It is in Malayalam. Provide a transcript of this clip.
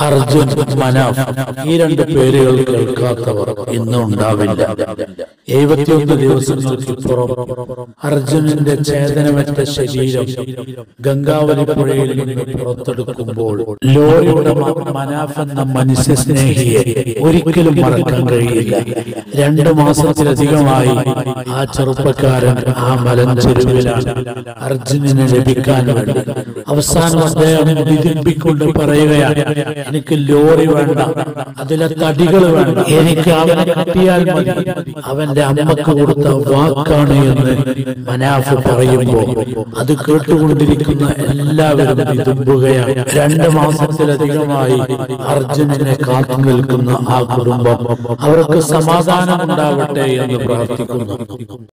അർജുൻ മനാഫ് ഈ രണ്ട് പേരുകൾ കേൾക്കാത്തവർ ഇന്നും ഉണ്ടാവില്ല എഴുപത്തിയൊന്ന് ദിവസങ്ങൾക്കിപ്പുറം അർജുനന്റെ ചേതനമറ്റ ശരീരം ഗംഗാവലി പുഴയിൽ നിന്ന് പുറത്തെടുക്കുമ്പോൾ ലോറിയുടെ മ- മനാഫ് എന്ന മനുഷ്യ സ്നേഹിയെ ഒരിക്കലും മറക്കാൻ കഴിയില്ല രണ്ട് മാസത്തിലധികമായി ആ ചെറുപ്പക്കാരൻ ആ മലഞ്ചെരുവിലാണ് അർജുനനെ ലഭിക്കാൻ വേണ്ടി അവസാനം അദ്ദേഹം വിതിമ്പിക്കൊണ്ട് പറയുകയാണ് എനിക്ക് ലോറി വേണ്ട അതിലെ തടികൾ വേണ്ട എനിക്ക് അവനെ കിട്ടിയാൽ മതി അവന്റെ അമ്മക്ക് കൊടുത്ത വാക്കാണ് എന്ന് മനാഫ് പറയുമ്പോ അത് കേട്ടുകൊണ്ടിരിക്കുന്ന എല്ലാവരും വിതുമ്പുകയാണ് രണ്ട് മാസത്തിലധികമായി അർജുനനെ കാത്തു നിൽക്കുന്ന ആ കുടുംബം അവർക്ക് സമാധാനം ഉണ്ടാവട്ടെ എന്ന് പ്രാർത്ഥിക്കുന്നു